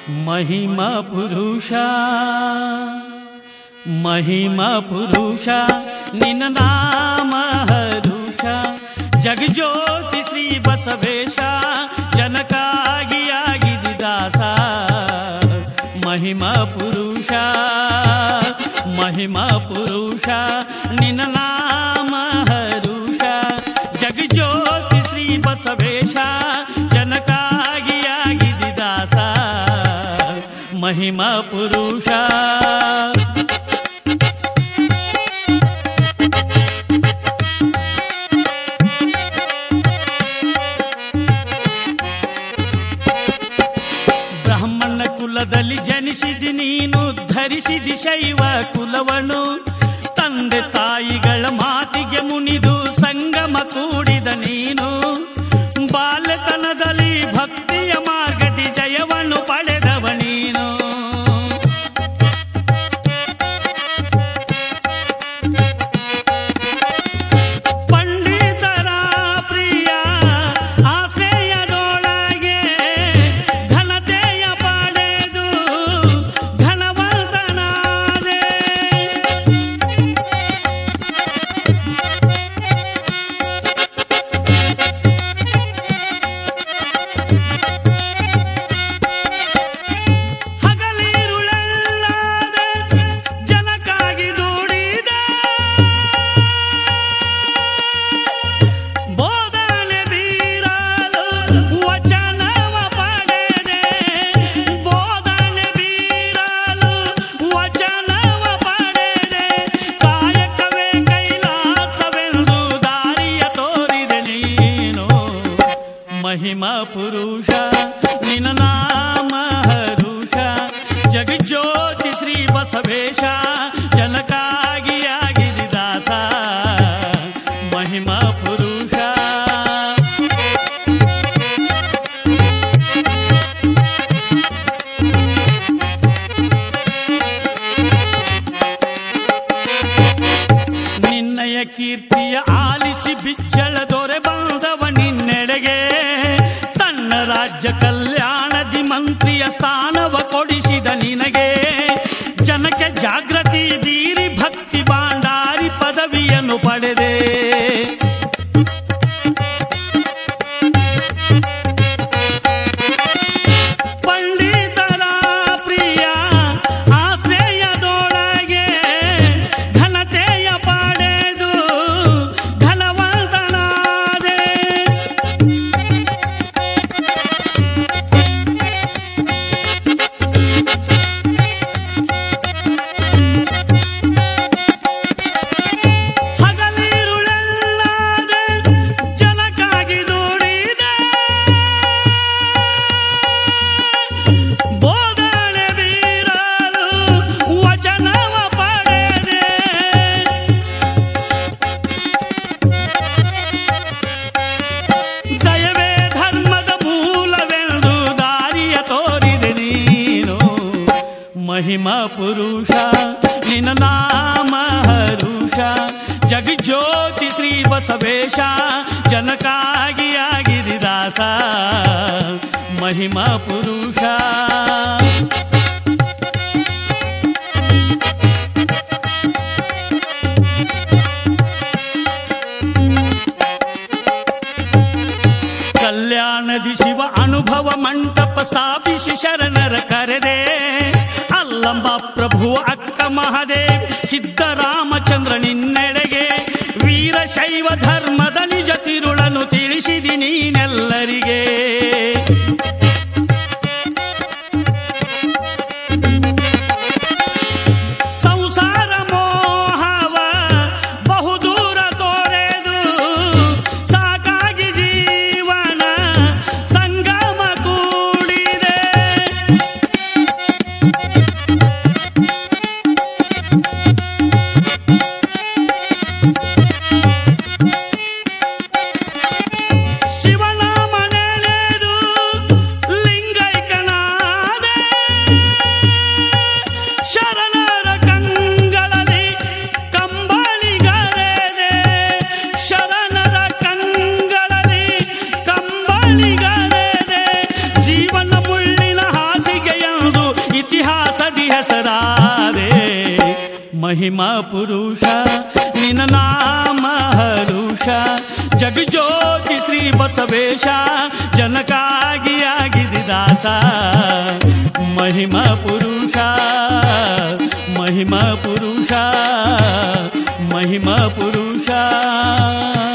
महिमा पुरुष महिमा पुरुष ನಿನ್ನ ನಾಮ ಹರುಷ ಜಗಜ್ಯೋತಿ ಶ್ರೀ ಬಸವೇಶ ಜನಕಾಗಿಯಾಗಿದಿ ದಾಸ ಮಹಿಮಾ ಪುರುಷ ಮಹಿಮಾ ಪುರುಷ ನಿನ್ನ ನಾಮ ಹರುಷ ಜಗಜ್ಯೋತಿ ಶ್ರೀ ಬಸವೇಶ ಜನಕಾಗಿಯಾಗಿದಿ ದಾಸ ಮಹಿಮಾ ಪುರುಷ ಬ್ರಾಹ್ಮಣ ಕುಲದಲ್ಲಿ ಜನಿಸಿದಿ ನೀನು ಧರಿಸಿದಿ ಶೈವ ಕುಲವನು ತಂದೆ ತಾಯಿಗಳ ಮಾತಿಗೆ ಮುನಿದು ಸಂಗಮ ಕೂಡಿದ ನೀನು ಬಾಲ್ಯತನದಲ್ಲಿ ಭಕ್ತಿಯ ಮಾರ್ಗದಿ ಜಯವನ್ನು ಪಡೆದವ ನೀನು ಪಂಡಿತರ ಪ್ರಿಯ ಆಶ್ರಯದೊಳಗೆ ಘನತೆಯ ಪಡೆದು ಘನವಂತನಾದೆ ಹಗಲಿರುಳಲ್ಲಾದೆ ಜನಕ್ಕಾಗಿ ದುಡಿದೆ ಬೋಧನೆ ಬೀರಲು ವಚನವ ಪಡೆದೆ ಬೋಧನೆ ಬೀರಲು ವಚನವ ಪಡೆದೆ ಕಾಯಕವೇ ಕೈಲಾಸವೆಂದು ದಾರಿಯ ತೋರಿದೆ ನೀನು ಮಹಿಮಾ ಪುರುಷ ನಿನ್ನ ನಾಮ ಹರುಷ ಜಗಜ್ಯೋತಿ ಶ್ರೀ ಬಸವೇಶ ಜನಕಾಗಿಯಾಗಿದಿ ದಾಸ ಮಹಿಮಾ ಪುರುಷ ನಿನ್ನಯ ಕೀರ್ತಿಯ ಆಲಿಸಿ ಬಿಚ್ಚಳ ದೊರೆ ಬಂದವ ನಿನ್ನೆಡೆಗೆ ತನ್ನ ರಾಜ್ಯ ಕಲ್ಯಾಣದಿ ಮಂತ್ರಿಯ ಸ್ಥಾನವ ಕೊಡಿಸಿದ ನಿನಗೆ ಜನಕ್ಕೆ ಜಾಗೃತಿ ಬೀರಿ ಭಕ್ತಿ ಬಾಂಡಾರಿ ಪದವಿಯನ್ನು ಪಡೆದೆ ಪಂಡಿತರ ಪ್ರಿಯ ಆಶ್ರಯದೊಳಗೆ ಘನತೆಯ ಪಡೆದು ಘನವಂತನಾದೆ ಹಗಲಿರುಳೆಲ್ಲಾದೆ ಜನಕ್ಕಾಗಿ ದುಡಿದೆ ಬೋಧನೆ ಬೀರಲು ವಚನವ ಪಡೆದೆ ದಯವೇ ಧರ್ಮದ ಮೂಲವೆಂದು ದಾರಿಯ ತೋರಿದೆ ನೀನು ಮಹಿಮಾ ಪುರುಷ ನಿನ್ನ ನಾಮ ಹರುಷ ಜಗಜ್ಯೋತಿ ಶ್ರೀ ಬಸವೇಶ ಜನಕಾಗಿಯಾಗಿರಿ ದಾಸ ಮಹಿಮಾ ಪುರುಷ ಕಲ್ಯಾಣದಿ ಶಿವ ಅನುಭವ ಮಂಟಪ ಸ್ಥಾಪಿಸಿ ಶರಣರ ಕರೆದೆ ಅಲ್ಲಂಬ ಪ್ರಭು ಅಕ್ಕ ಮಹಾದೇವ್ ಸಿದ್ದರಾಮಚಂದ್ರ ನಿನ್ನೆಡೆಗೆ ವೀರಶೈವ ಧರ್ಮದ ನಿಜ ತಿರುಳನ್ನು ತಿಳಿಸಿದಿ ನೀನೆಲ್ಲರಿಗೆ ಸಂಸಾರ ಮೋಹವ ಬಹುದೂರ ತೋರೆದು ಸಾಕಾಗಿ ಜೀವನ ಸಂಗಮ ಕೂಡಿದೆ ಶಿವನಾಮ ನೆನೆದು ಲಿಂಗೈಕನಾದೆ ಶರಣರ ಕಂಗಳಲ್ಲಿ ಕಂಬಳಿಗರೆದೆ ಶರಣರ ಕಂಗಳಲ್ಲಿ ಕಂಬಳಿಗರೆದೆ ಜೀವನ ಮುಳ್ಳಿನ ಹಾಸಿಗೆಯ ಹೆಸರಾದೆ ಮಹಿಮಾ ಪುರುಷ ನಿನ್ನ ನಾಮ ಹರುಷ ಜಗಜ್ಯೋತಿ ಶ್ರೀ ಬಸವೇಶ ಜನಕಾಗಿ ಆಗಿದೆ ದಾಸ ಮಹಿಮಾ ಪುರುಷ ಮಹಿಮಾ ಪುರುಷ ಮಹಿಮಾ ಪುರುಷ